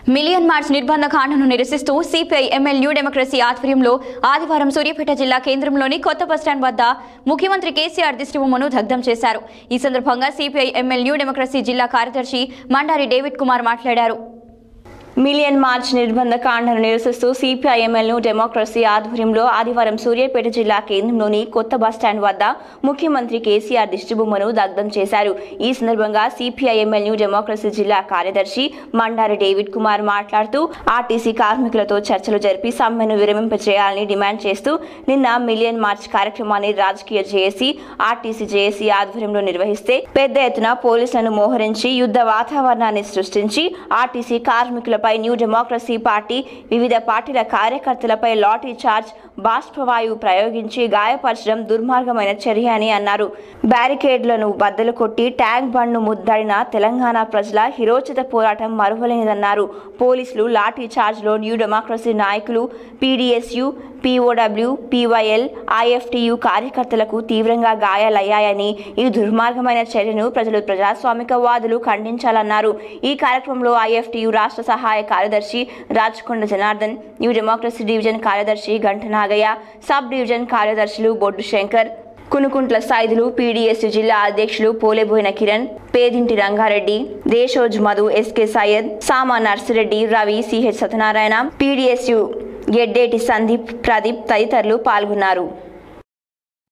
million March నిర్బంధ కాండను నిరసిస్తూ CPI ML new democracy ఆధ్వర్యంలో ఆదివారం సూర్యాపేట జిల్లా కేంద్రంలోని కొత్త బస్టాండ్ వద్ద ముఖ్యమంత్రి కేసీఆర్ దిష్టిబొమ్మను దగ్ధం చేశారు ఈ సందర్భంగా సిపిఐ ఎంఎల్ న్యూ డెమోక్రసీ జిల్లా కార్యదర్శి మండారి డేవిడ్ కుమార్ మాట్లాడారు మిలియన్ మార్చ్ నిర్బంధ కాండను నిరసిస్తూ సిపిఐఎంఎల్ను డెమోక్రసీ ఆధ్వర్యంలో ఆదివారం సూర్యాపేట జిల్లా కేంద్రంలోని కొత్త బస్టాండ్ వద్ద ముఖ్యమంత్రి కేసీఆర్ దిష్టిబొమ్మను దగ్ధం చేశారు ఈ సందర్భంగా సిపిఐఎంఎల్ను డెమోక్రసీ జిల్లా కార్యదర్శి మండారి డేవిడ్ కుమార్ మాట్లాడుతూ ఆర్టీసీ కార్మికులతో చర్చలు జరిపి సమ్మెను విరమింపజేయాలని డిమాండ్ చేస్తూ నిన్న మిలియన్ మార్చ్ కార్యక్రమాన్ని రాజకీయ జేఏసీ ఆర్టీసీ జేఏసీ ఆధ్వర్యంలో నిర్వహిస్తే పెద్ద ఎత్తున పోలీసులను మోహరించి యుద్ధ వాతావరణాన్ని సృష్టించి ఆర్టీసీ కార్మికులపై న్యూ డెమోక్రసీ పార్టీ వివిధ పార్టీల కార్యకర్తలపై లాఠీ చార్జ్ బాష్పవాయువు ప్రయోగించి గాయపరచడం దుర్మార్గమైన చర్య అని అన్నారు బ్యారికేడ్లను బద్దలు కొట్టి ట్యాంక్ బండ్ను ముద్దడిన తెలంగాణ ప్రజల హిరోచిత పోరాటం మరువలేనిదన్నారు పోలీసులు లాఠీ చార్జ్లో న్యూ డెమోక్రసీ నాయకులు పీడీఎస్యు పీఓడబ్ల్యూ పీవైఎల్ ఐఎఫ్టియు కార్యకర్తలకు తీవ్రంగా గాయాలయ్యాయని ఈ దుర్మార్గమైన చర్యను ప్రజలు ప్రజాస్వామికవాదులు ఖండించాలన్నారు ఈ కార్యక్రమంలో ఐఎఫ్టియు రాష్ట్ర సహాయ కార్యదర్శి Rachakonda Janardhan new democracy division కార్యదర్శి గంట నాగయ్య సబ్ డివిజన్ కార్యదర్శులు బొడ్డు శంకర్ కునుకుంట్ల సాయిదులు పీడీఎస్ జిల్లా అధ్యక్షులు Poleboina Kiran Pedinti Rangareddy Desoj Madhu SK Syed Sama Narsireddy Ravi CH Satyanarayana PDSU Geddeti Sandeep Pradeep తదితరులు పాల్గొన్నారు